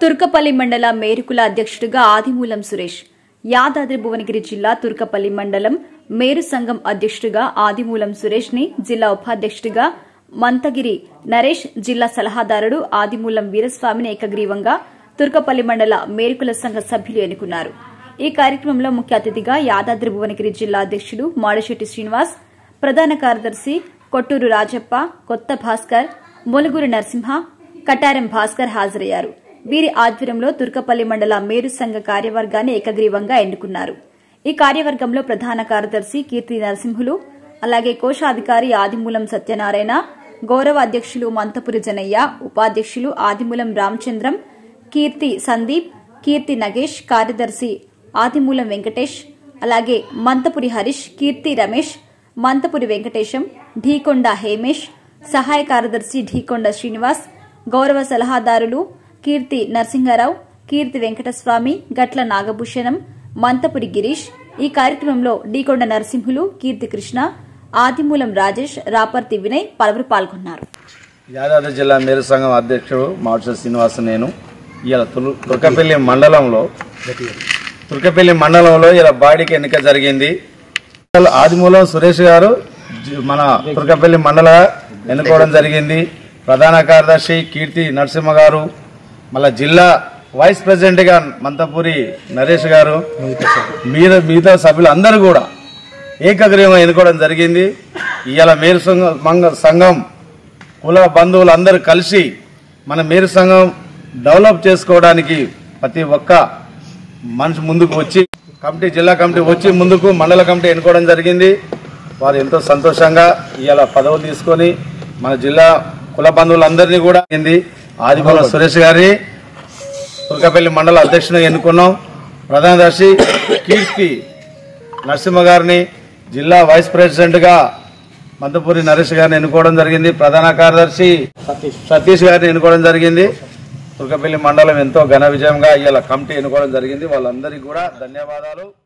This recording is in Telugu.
తుర్కపల్లి మండల మేరుకుల అధ్యక్షుడిగా ఆదిమూలం సురేష్ యాదాద్రి భువనగిరి జిల్లా తుర్కపల్లి మండలం మేరు సంఘం అధ్యక్షుడిగా ఆదిమూలం సురేష్ ని జిల్లా ఉపాధ్యక్షుడిగా మంతగిరి నరేష్ జిల్లా సలహాదారుడు ఆదిమూలం వీరస్వామిని ఏకగ్రీవంగా తుర్కపల్లి మండల మేరుకుల సంఘ సభ్యులు ఎన్నుకున్నారు ఈ కార్యక్రమంలో ముఖ్య అతిథిగా యాదాద్రి భువనగిరి జిల్లా అధ్యక్షుడు మాడశెట్టి శ్రీనివాస్ ప్రధాన కార్యదర్శి కొట్టూరు రాజప్ప కొత్త భాస్కర్ మొలుగురు నరసింహ కటారం భాస్కర్ హాజరయ్యారు వీరి ఆధ్వర్యంలో తుర్కపల్లి మండల మేరు సంఘ కార్యవర్గాన్ని ఏకగ్రీవంగా ఎన్నుకున్నారు ఈ కార్యవర్గంలో ప్రధాన కార్యదర్శి కీర్తి నరసింహులు అలాగే కోశాధికారి ఆదిమూలం సత్యనారాయణ గౌరవ అధ్యక్షులు మంతపురి జనయ్య ఉపాధ్యక్షులు ఆదిమూలం రామచంద్రం కీర్తి సందీప్ కీర్తి నగేష్ కార్యదర్శి ఆదిమూలం వెంకటేష్ అలాగే మంతపురి హరీష్ కీర్తి రమేష్ మంతపురి వెంకటేశం ఢీకొండ హేమేష్ సహాయ కార్యదర్శి ఢీకొండ శ్రీనివాస్ గౌరవ సలహాదారులు కీర్తి నరసింహారావు కీర్తి వెంకటస్వామి గట్ల నాగభూషణం మంతపురి గిరీష్ ఈ కార్యక్రమంలో డీకొండ నరసింహులు కీర్తి కృష్ణ ఆదిమూలం రాజేష్ రాపర్తి వినయ్ పలువురు పాల్గొన్నారు యాదాద్రి జిల్లా మేరు సంఘం అధ్యక్షుడు మాడ్స శ్రీనివాస నేను ఇలా తులు తుర్కపల్లి మండలంలో తుర్కపల్లి మండలంలో ఇలా బాడీకి ఎన్నిక జరిగింది ఆదిమూలం సురేష్ గారు జి- మన తుర్కపల్లి మండల ఎన్నుకోవడం జరిగింది ప్రధాన కార్యదర్శి కీర్తి నరసింహ గారు మళ్ళా జిల్లా వైస్ ప్రెసిడెంట్గా మంతపూరి నరేష్ గారు మీద మిగతా సభ్యులు అందరూ కూడా ఏకగ్రీవం ఎన్నుకోవడం జరిగింది ఇవాళ మేరు సంఘం మంగ- సంఘం కుల బంధువులు అందరూ కలిసి మన మేరు సంఘం డెవలప్ చేసుకోవడానికి ప్రతి ఒక్క మనిషి ముందుకు వచ్చి కమిటీ జిల్లా కమిటీ వచ్చి ముందుకు మండల కమిటీ ఎన్నుకోవడం జరిగింది వారు ఎంతో సంతోషంగా ఇవాళ పదవులు తీసుకొని మన జిల్లా కుల బంధువులందరినీ కూడా అయింది ఆదిమూలం సురేష్ గారిని తుర్కపల్లి మండల అధ్యక్షుని ఎన్నుకున్నాం ప్రధాన దర్శి కీర్తి నరసింహ గారిని జిల్లా వైస్ ప్రెసిడెంట్గా మందపూరి నరేష్ గారిని ఎన్నుకోవడం జరిగింది ప్రధాన కార్యదర్శి సతీష్ గారిని ఎన్నుకోవడం జరిగింది తుర్కపల్లి మండలం ఎంతో ఘన విజయంగా ఇవాళ కమిటీ ఎన్నుకోవడం జరిగింది వాళ్ళందరికీ కూడా ధన్యవాదాలు